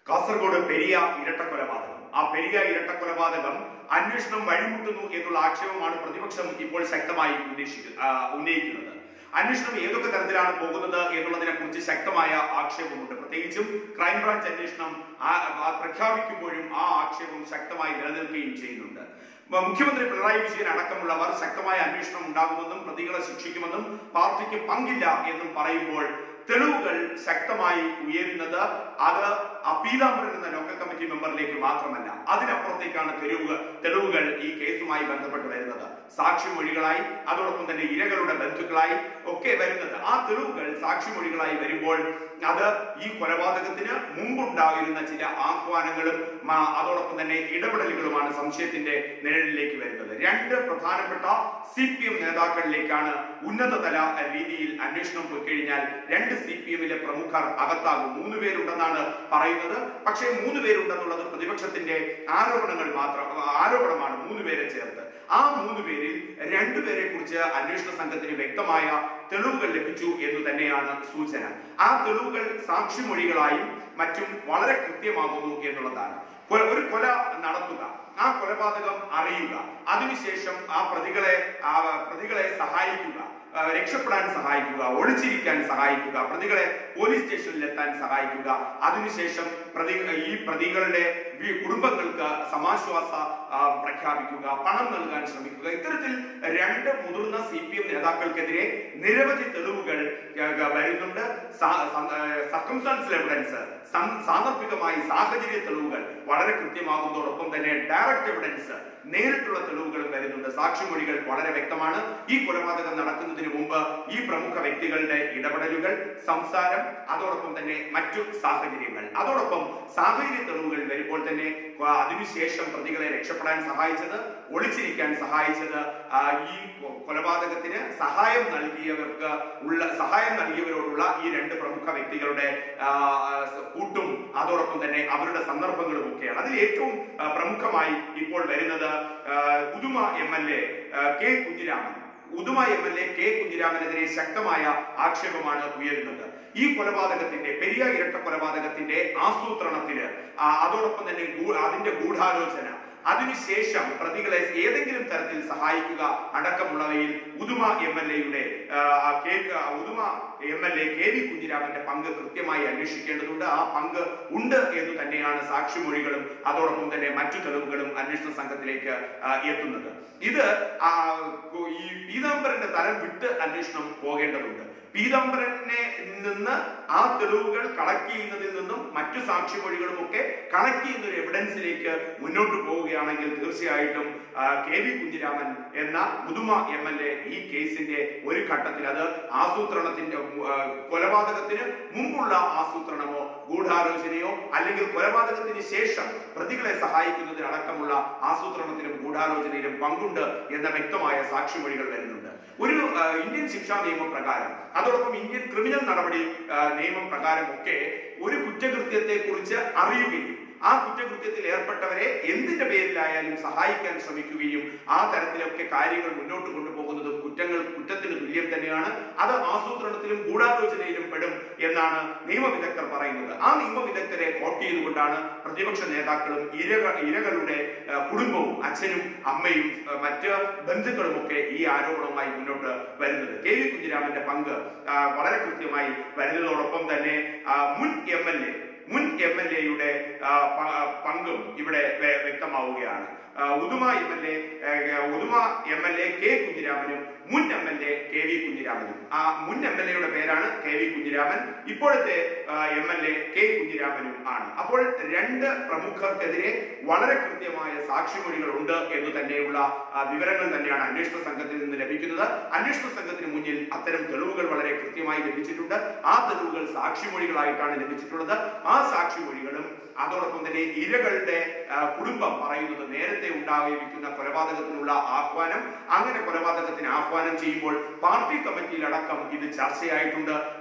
കാസർഗോഡ് പെരിയ ഇരട്ടക്കൊലപാതകം ആ പെരിയ ഇരട്ടക്കൊലപാതകം അന്വേഷണം വഴിമുട്ടുന്നു എന്നുള്ള ആക്ഷേപമാണ് പ്രതിപക്ഷം ഇപ്പോൾ ശക്തമായി ഉന്നയിച്ചിരിക്കു- ആ, ഉന്നയിക്കുന്നത് അന്വേഷണം ഏതൊക്കെ തരത്തിലാണ് പോകുന്നത് എന്നുള്ളതിനെ കുറിച്ച് ശക്തമായ ആക്ഷേപമുണ്ട് പ്രത്യേകിച്ചും ക്രൈംബ്രാഞ്ച് അന്വേഷണം ആ- ആ പ്രഖ്യാപിക്കുമ്പോഴും ആ ആക്ഷേപം ശക്തമായി നിലനിൽക്കുകയും ചെയ്യുന്നുണ്ട് മ- മുഖ്യമന്ത്രി പിണറായി വിജയൻ അടക്കമുള്ളവർ ശക്തമായ അന്വേഷണം ഉണ്ടാകുമെന്നും പ്രതികളെ ശിക്ഷിക്കുമെന്നും പാർട്ടിക്ക് പങ്കില്ല എന്നും പറയുമ്പോൾ തെളിവുകൾ ശക്തമായി ഉയരുന്നത് അത് ആ പീതാംബരൻ എന്ന ലോക്കൽ കമ്മിറ്റി മെമ്പറിലേക്ക് മാത്രമല്ല അതിനപ്പുറത്തേക്കാണ് തെളിവുകൾ തെളിവുകൾ ഈ കേസുമായി ബന്ധപ്പെട്ട് വരുന്നത് സാക്ഷിമൊഴികളായി അതോടൊപ്പം തന്നെ ഇരകളുടെ ബന്ധുക്കളായി ഒക്കെ വരുന്നത് ആ തെളിവുകൾ സാക്ഷിമൊഴികളായി വരുമ്പോൾ അത് ഈ കൊലപാതകത്തിന് മുമ്പുണ്ടായിരുന്ന ചില ആഹ്വാനങ്ങളും മ- അതോടൊപ്പം തന്നെ ഇടപെടലുകളുമാണ് സംശയത്തിന്റെ നിഴലിലേക്ക് വരുന്നത് രണ്ട് പ്രധാനപ്പെട്ട സി പി എം നേതാക്കളിലേക്കാണ് ഉന്നതതല രീതിയിൽ അന്വേഷണം പോയി കഴിഞ്ഞാൽ രണ്ട് സി പി എമ്മിലെ പ്രമുഖർ അകത്താകും മൂന്ന് പേരുണ്ടെന്നാണ് പറയുന്നത് പക്ഷേ മൂന്ന് പേരുണ്ടെന്നുള്ളത് പ്രതിപക്ഷത്തിന്റെ ആരോപണങ്ങൾ മാത്രം ആരോപണമാണ് മൂന്ന് പേരെ ചേർത്ത് ആ മൂന്ന് പേരിൽ രണ്ടുപേരെ കുറിച്ച് അന്വേഷണ സംഘത്തിന് വ്യക്തമായ തെളിവുകൾ ലഭിച്ചു എന്ന് തന്നെയാണ് സൂചന ആ തെളിവുകൾ സാക്ഷിമൊഴികളായും മറ്റും വളരെ കൃത്യമാകുന്നു എന്നുള്ളതാണ് കൊ- ഒരു കൊല നടത്തുക ആ കൊലപാതകം അറിയുക അതിനുശേഷം ആ പ്രതികളെ ആ പ്രതികളെ സഹായിക്കുക ആ, രക്ഷപ്പെടാൻ സഹായിക്കുക ഒളിച്ചിരിക്കാൻ സഹായിക്കുക പ്രതികളെ പോലീസ് സ്റ്റേഷനിൽ എത്താൻ സഹായിക്കുക അതിനുശേഷം പ്രതി ഈ പ്രതികളുടെ വി- കുടുംബങ്ങൾക്ക് സമാശ്വാസ ആ, പ്രഖ്യാപിക്കുക പണം നൽകാൻ ശ്രമിക്കുക ഇത്തരത്തിൽ രണ്ട് മുതിർന്ന സി പി എം നേതാക്കൾക്കെതിരെ നിരവധി തെളിവുകൾ ആ, ആ, വരുന്നുണ്ട് സർക്കംസ്റ്റാൻസിൽ എവിഡൻസ് സാന്ദർഭികമായി സാഹചര്യ തെളിവുകൾ വളരെ കൃത്യമാകുന്നതോടൊപ്പം തന്നെ ഡയറക്റ്റ് എവിഡൻസ് നേരിട്ടുള്ള തെളിവുകളും വരുന്നുണ്ട് സാക്ഷിമൊഴികൾ വളരെ വ്യക്തമാണ് ഈ കൊലപാതകം നടക്കുന്നതിന് മുമ്പ് ഈ പ്രമുഖ വ്യക്തികളുടെ ഇടപെടലുകൾ സംസാരം അതോടൊപ്പം തന്നെ മറ്റു സാഹചര്യങ്ങൾ അതോടൊപ്പം സാഹചര്യ തെളിവുകൾ വരുമ്പോൾ തന്നെ ആ, അതിനുശേഷം പ്രതികളെ രക്ഷപ്പെടാൻ സഹായിച്ചത് ഒളിച്ചിരിക്കാൻ സഹായിച്ചത് ആ, ഈ കൊ- കൊലപാതകത്തിന് സഹായം നൽകിയവർക്ക് ഉള്ള സഹായം നൽകിയവരോടുള്ള ഈ രണ്ട് പ്രമുഖ വ്യക്തികളുടെ ആ, സ- കൂട്ടും അതോടൊപ്പം തന്നെ അവരുടെ സന്ദർഭങ്ങളും ഒക്കെയാണ് അതിൽ ഏറ്റവും ആ, പ്രമുഖമായി ഇപ്പോൾ വരുന്നത് ആ, Uduma M L A K Kunhiraman Uduma M L A K കുഞ്ഞിരാമനെതിരെ ശക്തമായ ആക്ഷേപമാണ് ഉയരുന്നത് ഈ കൊലപാതകത്തിന്റെ പെരിയ ഇരട്ട കൊലപാതകത്തിന്റെ ആസൂത്രണത്തിന് ആ, അതോടൊപ്പം തന്നെ ഗൂ- അതിന്റെ ഗൂഢാലോചന അതിനുശേഷം പ്രതികളെ ഏതെങ്കിലും തരത്തിൽ സഹായിക്കുക അടക്കമുള്ളവയിൽ ഉദുമ എം എൽ എയുടെ Uduma M L A K V കുഞ്ഞിരാമന്റെ പങ്ക് കൃത്യമായി അന്വേഷിക്കേണ്ടതുണ്ട് ആ പങ്ക് ഉണ്ട് എന്ന് തന്നെയാണ് സാക്ഷിമൊഴികളും അതോടൊപ്പം തന്നെ മറ്റു തെളിവുകളും അന്വേഷണ സംഘത്തിലേക്ക് ആ, എത്തുന്നത് ഇത് ആ, ഈ പീതാംബരന്റെ തലം വിട്ട് അന്വേഷണം പോകേണ്ടതുണ്ട് പീതാംബരനെ നിന്ന് ആ തെളിവുകൾ കളക്ട് ചെയ്യുന്നതിൽ നിന്നും മറ്റു സാക്ഷിമൊഴികളും ഒക്കെ കളക്ട് ചെയ്യുന്ന ഒരു എവിഡൻസിലേക്ക് മുന്നോട്ട് പോവുകയാണെങ്കിൽ തീർച്ചയായിട്ടും ആ, കെ വി കുഞ്ഞിരാമൻ എന്ന മുതുമ എം എൽ എ ഈ കേസിന്റെ ഒരു ഘട്ടത്തിൽ അത് ആസൂത്രണത്തിന്റെ ആ, കൊലപാതകത്തിന് മുമ്പുള്ള ആസൂത്രണമോ ഗൂഢാലോചനയോ അല്ലെങ്കിൽ കൊലപാതകത്തിന് ശേഷം പ്രതികളെ സഹായിക്കുന്നതിനടക്കമുള്ള ആസൂത്രണത്തിലും ഗൂഢാലോചനയിലും പങ്കുണ്ട് എന്ന വ്യക്തമായ സാക്ഷിമൊഴികൾ വരുന്നുണ്ട് ഒരു ആ, ഇന്ത്യൻ ശിക്ഷാ നിയമപ്രകാരം അതോടൊപ്പം ഇന്ത്യൻ ക്രിമിനൽ നടപടി ആ, നിയമപ്രകാരം ഒക്കെ ഒരു കുറ്റകൃത്യത്തെ കുറിച്ച് അറിയുകയും ആ കുറ്റകൃത്യത്തിൽ ഏർപ്പെട്ടവരെ എന്തിന്റെ പേരിലായാലും സഹായിക്കാൻ ശ്രമിക്കുകയും ആ തരത്തിലൊക്കെ കാര്യങ്ങൾ മുന്നോട്ട് കൊണ്ടുപോകുന്നതും കുറ്റങ്ങൾ കുറ്റത്തിന് തുല്യം തന്നെയാണ് അത് ആസൂത്രണത്തിലും ഗൂഢാലോചനയിലും പെടും എന്നാണ് നിയമവിദഗ്ധർ പറയുന്നത് ആ നിയമവിദഗ്ധരെ കോട്ട് ചെയ്തുകൊണ്ടാണ് പ്രതിപക്ഷ നേതാക്കളും ഇരക ഇരകളുടെ ആ, കുടുംബവും അച്ഛനും അമ്മയും ആ, മറ്റ് ബന്ധുക്കളും ഒക്കെ ഈ ആരോപണവുമായി മുന്നോട്ട് വരുന്നത് കെ വി കുഞ്ഞിരാമന്റെ പങ്ക് ആ, വളരെ കൃത്യമായി വരുന്നതോടൊപ്പം തന്നെ ആ, മുൻ എം എൽ എ മുൻ എം എൽ എയുടെ പങ്കും ഇവിടെ വെ- വ്യക്തമാവുകയാണ് ആ, Uduma M L A Uduma M L A K കുഞ്ഞിരാമനും മുൻ M L A K V കുഞ്ഞിരാമനും ആ മുൻ എം എൽ എയുടെ പേരാണ് കെ വി കുഞ്ഞിരാമൻ ഇപ്പോഴത്തെ എം എൽ എ കെ കുഞ്ഞിരാമനും ആണ് അപ്പോൾ രണ്ട് പ്രമുഖർക്കെതിരെ വളരെ കൃത്യമായ സാക്ഷിമൊഴികൾ ഉണ്ട് എന്ന് തന്നെയുള്ള ആ, വിവരങ്ങൾ തന്നെയാണ് അന്വേഷണ സംഘത്തിൽ നിന്ന് ലഭിക്കുന്നത് അന്വേഷണ സംഘത്തിന് മുന്നിൽ അത്തരം തെളിവുകൾ വളരെ കൃത്യമായി ലഭിച്ചിട്ടുണ്ട് ആ തെളിവുകൾ സാക്ഷിമൊഴികളായിട്ടാണ് ലഭിച്ചിട്ടുള്ളത് ആ സാക്ഷിമൊഴികളും അതോടൊപ്പം തന്നെ ഇരകളുടെ ആ, കുടുംബം പറയുന്നത് നേരത്തെ ഉണ്ടായിരിക്കുന്ന കൊലപാതകത്തിനുള്ള ആഹ്വാനം അങ്ങനെ കൊലപാതകത്തിന് ആഹ്വാനം ചെയ്യുമ്പോൾ പാർട്ടി കമ്മിറ്റിയിൽ അടക്കം ഇത് ചർച്ചയായിട്ടുണ്ട്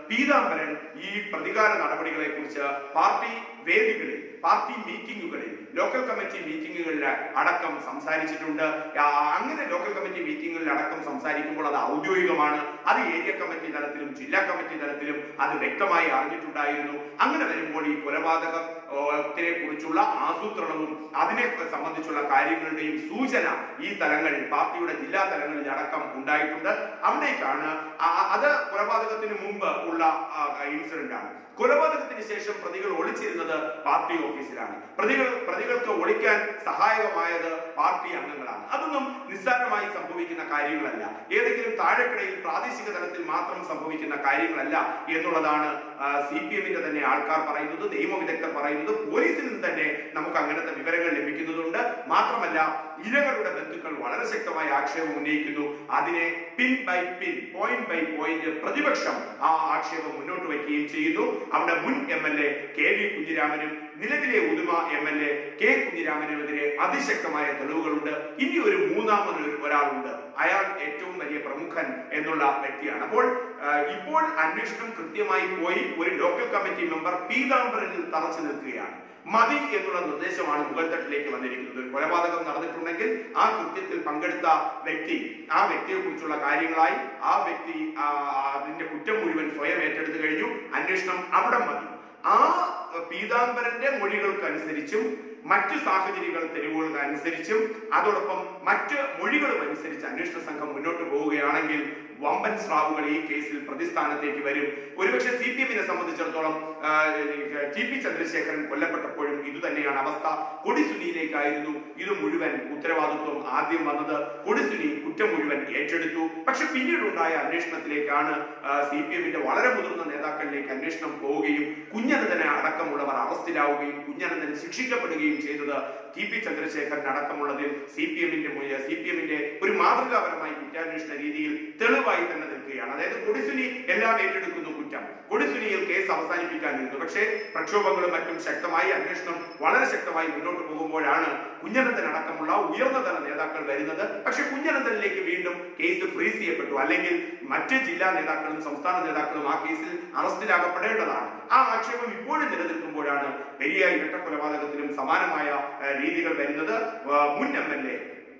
പീതാംബരൻ ഈ പ്രതികാര നടപടികളെ കുറിച്ച് പാർട്ടി വേദികളിൽ പാർട്ടി മീറ്റിംഗുകളിൽ ലോക്കൽ കമ്മിറ്റി മീറ്റിംഗുകളിൽ അടക്കം സംസാരിച്ചിട്ടുണ്ട് ആ, അങ്ങനെ ലോക്കൽ കമ്മിറ്റി മീറ്റിംഗുകളിൽ അടക്കം സംസാരിക്കുമ്പോൾ അത് ഔദ്യോഗികമാണ് അത് ഏരിയ കമ്മിറ്റി തലത്തിലും ജില്ലാ കമ്മിറ്റി തലത്തിലും അത് വ്യക്തമായി അറിഞ്ഞിട്ടുണ്ടായിരുന്നു അങ്ങനെ വരുമ്പോൾ ഈ കൊലപാതകത്തിനെ കുറിച്ചുള്ള ആസൂത്രണവും അതിനെ സംബന്ധിച്ചുള്ള കാര്യങ്ങളുടെയും സൂചന ഈ തലങ്ങളിൽ പാർട്ടിയുടെ ജില്ലാ തലങ്ങളിൽ അടക്കം ഉണ്ടായിട്ടുണ്ട് അവിടേക്കാണ് ആ- അത് കൊലപാതകത്തിന് മുമ്പ് ഉള്ള ഇൻസിഡന്റ് ആണ് കൊലപാതകത്തിന് ശേഷം പ്രതികൾ ഒളിച്ചിരുന്നത് പാർട്ടി ഓഫീസിലാണ് പ്രതികൾ പ്രതികൾക്ക് ഒളിക്കാൻ സഹായകമായത് പാർട്ടി അംഗങ്ങളാണ് അതൊന്നും നിസ്സാരമായി സംഭവിക്കുന്ന കാര്യങ്ങളല്ല ഏതെങ്കിലും താഴെക്കിടയിൽ പ്രാദേശിക തലത്തിൽ മാത്രം സംഭവിക്കുന്ന കാര്യങ്ങളല്ല എന്നുള്ളതാണ് സി പി എമ്മിന്റെ തന്നെ ആൾക്കാർ പറയുന്നത് നിയമവിദഗ്ധർ പറയുന്നത് പോലീസിൽ നിന്ന് തന്നെ നമുക്ക് അങ്ങനത്തെ വിവരങ്ങൾ ലഭിക്കുന്നതുണ്ട് മാത്രമല്ല ഇരകളുടെ ബന്ധുക്കൾ വളരെ ശക്തമായ ആക്ഷേപം ഉന്നയിക്കുന്നു അതിനെ pin by pin point by point പ്രതിപക്ഷം ആ ആക്ഷേപം മുന്നോട്ട് വയ്ക്കുകയും ചെയ്യുന്നു അവിടെ മുൻ M L A K V കുഞ്ഞിരാമനും നിലവിലെ Uduma M L A K കുഞ്ഞിരാമനുമെതിരെ അതിശക്തമായ തെളിവുകളുണ്ട് ഇനി ഒരു മൂന്നാമത് ഒരു- ഒരാളുണ്ട് അയാൾ ഏറ്റവും വലിയ പ്രമുഖൻ എന്നുള്ള വ്യക്തിയാണ് അപ്പോൾ ആ, ഇപ്പോൾ അന്വേഷണം കൃത്യമായി പോയി ഒരു ലോക്കൽ കമ്മിറ്റി മെമ്പർ പീതാംബരനിൽ തറച്ചു നിൽക്കുകയാണ് മതി എന്നുള്ള നിർദ്ദേശമാണ് മുകൾത്തട്ടിലേക്ക് വന്നിരിക്കുന്നത് ഒരു കൊലപാതകം നടന്നിട്ടുണ്ടെങ്കിൽ ആ കൃത്യത്തിൽ പങ്കെടുത്ത വ്യക്തി ആ വ്യക്തിയെ കുറിച്ചുള്ള കാര്യങ്ങളായി ആ വ്യക്തി ആ, അതിന്റെ കുറ്റം മുഴുവൻ സ്വയം ഏറ്റെടുത്തു കഴിഞ്ഞു അന്വേഷണം അവിടെ മതി ആ പീതാംബരന്റെ മൊഴികൾക്കനുസരിച്ചും മറ്റു സാഹചര്യങ്ങൾ തെളിവുകൾക്ക് അനുസരിച്ചും അതോടൊപ്പം മറ്റ് മൊഴികളും അനുസരിച്ച് അന്വേഷണ സംഘം മുന്നോട്ട് പോവുകയാണെങ്കിൽ വമ്പൻ സ്രാവുകൾ ഈ കേസിൽ പ്രതിസ്ഥാനത്തേക്ക് വരും ഒരുപക്ഷെ സി പി എമ്മിനെ സംബന്ധിച്ചിടത്തോളം ആ, ടി പി ചന്ദ്രശേഖരൻ കൊല്ലപ്പെട്ടപ്പോഴും ഇതുതന്നെയാണ് അവസ്ഥ കൊടിസുനിയിലേക്കായിരുന്നു ഇത് മുഴുവൻ ഉത്തരവാദിത്വം ആദ്യം വന്നത് കൊടിസുനി കുറ്റം മുഴുവൻ ഏറ്റെടുത്തു പക്ഷെ പിന്നീടുണ്ടായ അന്വേഷണത്തിലേക്കാണ് സി പി എമ്മിന്റെ വളരെ മുതിർന്ന നേതാക്കളിലേക്ക് അന്വേഷണം പോവുകയും കുഞ്ഞനന്തനെ അടക്കമുള്ളവർ അറസ്റ്റിലാവുകയും കുഞ്ഞനന്തൻ ശിക്ഷിക്കപ്പെടുകയും ചെയ്തത് ടി പി ചന്ദ്രശേഖരൻ അടക്കമുള്ളതിൽ സി പി എമ്മിന്റെ സി പി എമ്മിന്റെ ഒരു മാതൃകാപരമായ കുറ്റാന്വേഷണ രീതിയിൽ തെളിവായി തന്നെ നിൽക്കുകയാണ് അതായത് കൊടിസുനി എല്ലാം ഏറ്റെടുക്കുന്നു കുറ്റം കൊടിസുനിയിൽ കേസ് അവസാനിപ്പിക്കാനിരുന്നു പക്ഷേ പ്രക്ഷോഭങ്ങളും മറ്റും ശക്തമായി അന്വേഷണം വളരെ ശക്തമായി മുന്നോട്ട് പോകുമ്പോഴാണ് കുഞ്ഞനന്തൻ അടക്കമുള്ള ഉയർന്ന തല നേതാക്കൾ വരുന്നത് പക്ഷെ കുഞ്ഞനന്തനിലേക്ക് വീണ്ടും കേസ് ഫ്രീസ് ചെയ്യപ്പെട്ടു അല്ലെങ്കിൽ മറ്റ് ജില്ലാ നേതാക്കളും സംസ്ഥാന നേതാക്കളും ആ കേസിൽ അറസ്റ്റിലാകപ്പെടേണ്ടതാണ് ആ ആക്ഷേപം ഇപ്പോഴും നിലനിൽക്കുമ്പോഴാണ് പെരിയ ഇരട്ട കൊലപാതകത്തിലും സമാനമായ ഏഹ്, രീതികൾ വരുന്നത് ഏഹ്, മുൻ എം എൽ എ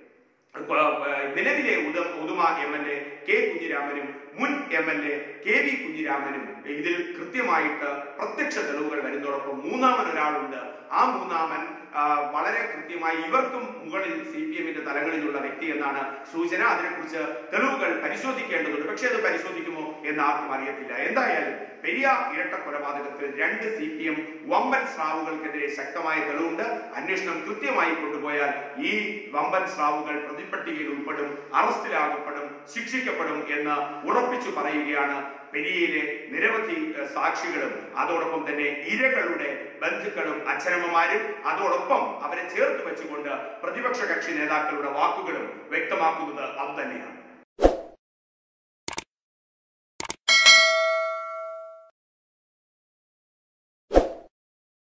നിലവിലെ ഉദ Uduma M L A K കുഞ്ഞിരാമനും മുൻ M L A K V കുഞ്ഞിരാമനും ഇതിൽ കൃത്യമായിട്ട് പ്രത്യക്ഷ തെളിവുകൾ വരുന്നതോടൊപ്പം മൂന്നാമൻ ഒരാളുണ്ട് ആ മൂന്നാമൻ ആ, വളരെ കൃത്യമായി ഇവർക്കും മുകളിൽ സി പി എമ്മിന്റെ തലങ്ങളിലുള്ള വ്യക്തി എന്നാണ് സൂചന അതിനെക്കുറിച്ച് തെളിവുകൾ പരിശോധിക്കേണ്ടതുണ്ട് പക്ഷെ അത് പരിശോധിക്കുമോ എന്ന് ആർക്കും അറിയത്തില്ല എന്തായാലും പെരിയ ഇരട്ട കൊലപാതകത്തിൽ രണ്ട് സി പി എം വമ്പൻ സ്രാവുകൾക്കെതിരെ ശക്തമായ തെളിവുണ്ട് അന്വേഷണം കൃത്യമായി കൊണ്ടുപോയാൽ ഈ വമ്പൻ സ്രാവുകൾ പ്രതിപട്ടികയിൽ ഉൾപ്പെടും അറസ്റ്റിലാകപ്പെടും ശിക്ഷിക്കപ്പെടും എന്ന് ഉറപ്പിച്ചു പറയുകയാണ് പെരിയയിലെ നിരവധി ഏഹ്, സാക്ഷികളും അതോടൊപ്പം തന്നെ ഇരകളുടെ ബന്ധുക്കളും അച്ഛനമ്മമാരും അതോടൊപ്പം അവരെ ചേർത്ത് വെച്ചുകൊണ്ട് പ്രതിപക്ഷ കക്ഷി നേതാക്കളുടെ വാക്കുകളും വ്യക്തമാക്കുന്നത് അത് തന്നെയാണ്